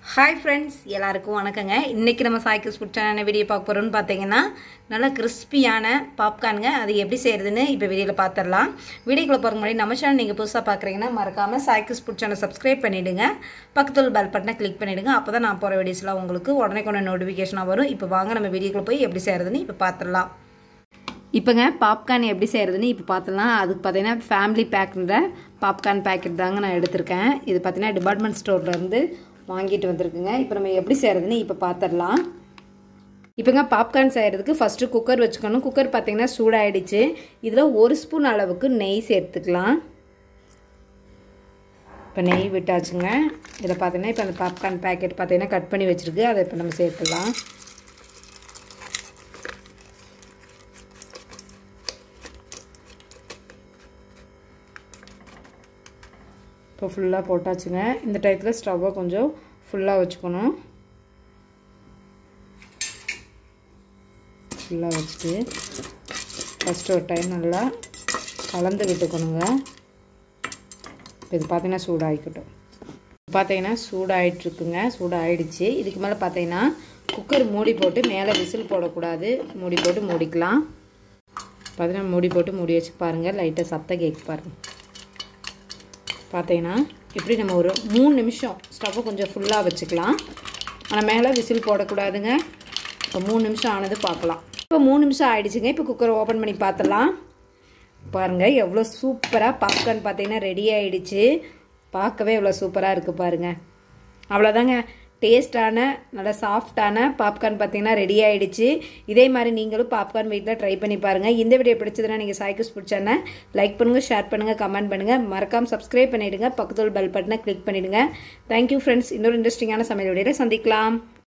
hi friends எல்லாருக்கும் வணக்கங்க இன்றைக்கி நம்ம சாய்க்கு ஸ்புட்டான வீடியோ பார்க்க போகிறோம்னு பார்த்தீங்கன்னா நல்லா கிறிஸ்பியான பாப்கார்னுங்க அது எப்படி செய்கிறதுன்னு இப்போ வீடியோவில் பார்த்துடலாம் வீடியோக்குள்ள போகிற முன்னாடி நம்ம சேனல் நீங்கள் புதுசாக பார்க்குறீங்கன்னா மறக்காமல் சாய்க்கு ஸ்புட் சேனல் சப்ஸ்கிரைப் பண்ணிவிடுங்க பக்கத்தில் பெல் பட்டனை கிளிக் பண்ணிவிடுங்க அப்போ தான் நான் போகிற வீடியோஸ்லாம் உங்களுக்கு உடனே கொண்ட நோட்டிஃபிகேஷனாக வரும் இப்போ வாங்க நம்ம வீடியோக்குள்ள போய் எப்படி செய்கிறதுன்னு இப்போ பார்த்துடலாம் இப்போங்க பாப்கார்ன் எப்படி செய்கிறதுன்னு இப்போ பார்த்துலாம் அதுக்கு பார்த்தீங்கன்னா ஃபேமிலி பேக்குன்ற பாப்கார்ன் பேக்கெட் தாங்க நான் எடுத்திருக்கேன் இது பார்த்தீங்கன்னா டிபார்ட்மெண்ட் ஸ்டோர்லேருந்து வாங்கிட்டு வந்திருக்குங்க இப்போ நம்ம எப்படி செய்கிறதுன்னு இப்போ பார்த்துடலாம் இப்போங்க பாப்கார்ன் செய்கிறதுக்கு ஃபஸ்ட்டு குக்கர் வச்சுக்கணும் குக்கர் பார்த்தீங்கன்னா சூடாயிடுச்சு இதில் ஒரு ஸ்பூன் அளவுக்கு நெய் சேர்த்துக்கலாம் இப்போ நெய் விட்டாச்சுங்க இதில் பார்த்தீங்கன்னா இப்போ அந்த பாப்கார்ன் பேக்கெட் பார்த்தீங்கன்னா கட் பண்ணி வச்சுருக்கு அதை இப்போ நம்ம சேர்த்துடலாம் இப்போ ஃபுல்லாக போட்டாச்சுங்க இந்த டயத்தில் ஸ்டவ்வை கொஞ்சம் ஃபுல்லாக வச்சுக்கணும் ஃபுல்லாக வச்சுட்டு ஃபஸ்ட்டு ஒரு டைம் நல்லா கலந்து விட்டுக்கணுங்க இப்போ இது பார்த்தீங்கன்னா சூடாகிக்கட்டும் பார்த்தீங்கன்னா சூடாகிட்டுருக்குங்க சூடாகிடுச்சு இதுக்கு மேலே பார்த்தீங்கன்னா குக்கர் மூடி போட்டு மேலே விசில் போடக்கூடாது மூடி போட்டு மூடிக்கலாம் பார்த்தீங்கன்னா மூடி போட்டு மூடி வச்சு பாருங்கள் லைட்டாக சத்தம் கேட்க பாருங்கள் பார்த்தீங்கன்னா இப்படி நம்ம ஒரு மூணு நிமிஷம் ஸ்டவ்வை கொஞ்சம் ஃபுல்லாக வச்சுக்கலாம் ஆனால் மேலே விசில் போடக்கூடாதுங்க இப்போ மூணு நிமிஷம் ஆனது பார்க்கலாம் இப்போ மூணு நிமிஷம் ஆகிடுச்சுங்க இப்போ குக்கரை ஓப்பன் பண்ணி பார்த்துலாம் பாருங்கள் எவ்வளோ சூப்பராக பாப்கார்ன் பார்த்தீங்கன்னா ரெடி ஆகிடுச்சு பார்க்கவே எவ்வளோ சூப்பராக இருக்குது பாருங்கள் அவ்வளோதாங்க டேஸ்டான நல்லா சாஃப்டான பாப்கார்ன் பார்த்தீங்கன்னா ரெடி ஆகிடுச்சு இதே மாதிரி நீங்களும் பாப்கார்ன் வீட்டில் ட்ரை பண்ணி பாருங்கள் இந்த வீடியோ பிடிச்சதுன்னா நீங்கள் சாய்க்குஸ் பிடிச்சேன்னா லைக் பண்ணுங்கள் ஷேர் பண்ணுங்கள் கமெண்ட் பண்ணுங்கள் மறக்காமல் சப்ஸ்கிரைப் பண்ணிவிடுங்க பக்கத்தில் பெல் பட்டனை கிளிக் பண்ணிவிடுங்க தேங்க்யூ ஃப்ரெண்ட்ஸ் இன்னொரு இன்ட்ரெஸ்டிங்கான சமையல் வீடியோவில் சந்திக்கலாம்